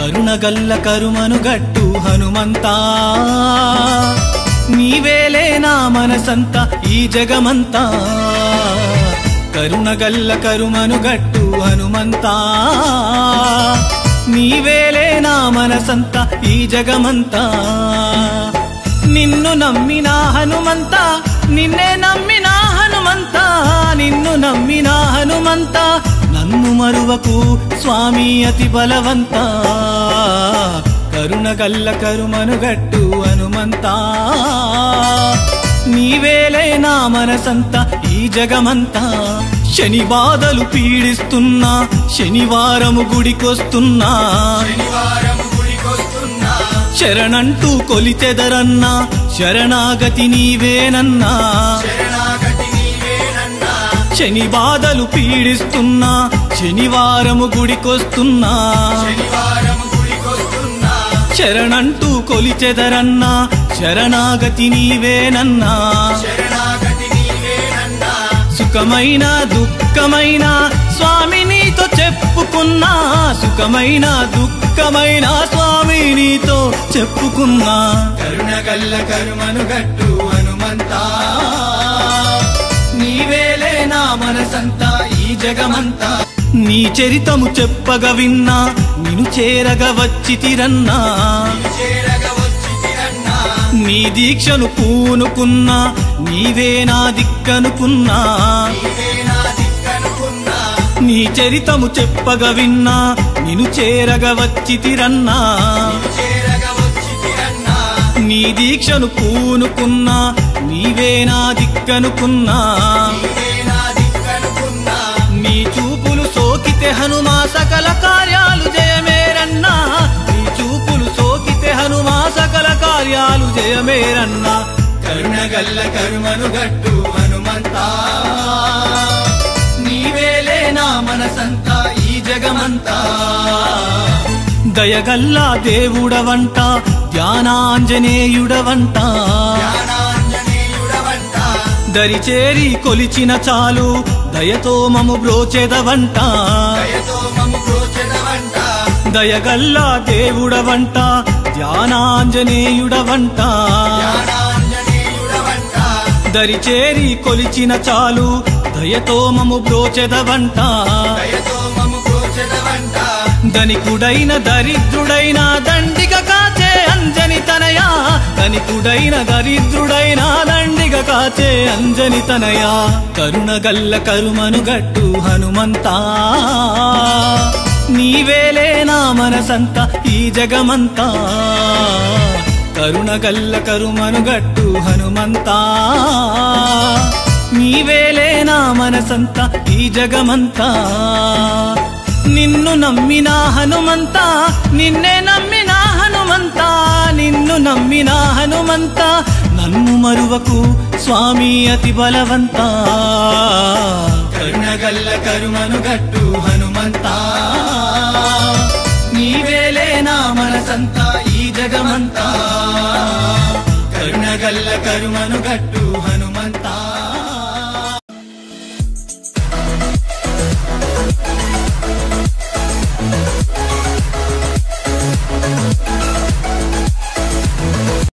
కరుణగల్ల కరుమను గట్టు హనుమంతా నీవేలే నా మనసంతా ఈ జగమంతా కరుణగల్ల కరుమను గట్టు హనుమంతా నీవేలే నా మనసంతా ఈ జగమంతా నిన్ను నమ్మిన హనుమంత నిన్నే నమ్మిన హనుమంత నిన్ను నమ్మిన హనుమంత నన్ను మరువకు స్వామి అతి బలవంత కరుణగల్ల కరుమను గట్టు హనుమంతా నీవేలే నా మనసంతా ఈ జగమంతా శని బాధలు పీడిస్తున్నా శనివారము గుడికొస్తున్నా శనివారము గుడికొస్తున్నా శరణంటూ కొలిచెదరన్నా శరణాగతి నీవేనన్నా శరణాగతి నీవేనన్నా శని బాధలు పీడిస్తున్నా శనివారము గుడికొస్తున్నా శనివారము గుడికొస్తున్నా శరణంటూ కొలిచెదరన్నా శరణాగతి నీవేనన్నా శరణాగతి నీవేనన్నా సుఖమైన దుఃఖమైన స్వామి నీతో చెప్పుకున్నా సుఖమైన దుఃఖమైన స్వామి నీతో చెప్పుకున్నా కరుణగల్ల కరుమను గట్టు హనుమంతా నీవేలే నా మనసంతా ఈ జగమంతా నీ చరితము చెప్పగ విన్నా నిను చేరగ వచ్చి తిరన్నా చేరగ వచ్చి తిరన్నా నీ దీక్షను పూనుకున్నా నీవే నా దిక్కనుకున్నా నీవే నా దిక్కనుకున్నా నీ చరితము చెప్పగ విన్నా నిను చేరగ వచ్చి తిరన్నా చేరగ వచ్చి తిరన్నా నీ దీక్షను పూనుకున్నా నీవే నా దిక్కనుకున్నా నీవే నా దిక్కనుకున్నా నీ చూపులు సోకితే హనుమా సకల కార్యాలు జయమేరన్నా నీ చూపులు సోకితే హనుమా సకల కార్యాలు జయమేరన్నా కరుణగల్ల కరుమను గట్టు హనుమంతా నీవేలే నా మనసంతా ఈ జగమంతా దయగల్లా దేవుడవంట ధ్యానాంజనేయుడవంట జ్ఞానాంజనేయుడవంట దరిచేరి కొలిచిన చాలు దయతో మము బ్రోచెదవంట దయతో మము ప్రోచదవంట దయగల్లా దేవుడవంట ధ్యానాంజనేయుడవంట జ్ఞానాంజనేయుడవంట దరిచేరి కొలిచిన చాలు దయతో మము బ్రోచెదవంట దయతో మము ప్రోచదవంట ధనికుడైన దరిద్రుడైన దండిగ కాచే అంజని తనయా ధనికుడైన దరిద్రుడైన దండిగ కాచే అంజని తనయా కరుణగల్ల కరుమను గట్టు హనుమంతా నీవేలే నా మనసంతా ఈ జగమంతా కరుణగల్ల కరుమను గట్టు హనుమంతా నీవేలే నా మనసంతా ఈ జగమంతా నిన్ను నమ్మిన హనుమంతా నిన్నే నమ్మిన హనుమంతా నిన్ను నమ్మిన హనుమంతా నన్ను మరువకు స్వామి అతి బలవంతా కరుణగల్ల కరుమను గట్టు హనుమంతా నీవేలే నా మనసంతా ఈ జగమంతా కరుణగల్ల కరుమను గట్టు హనుమంతా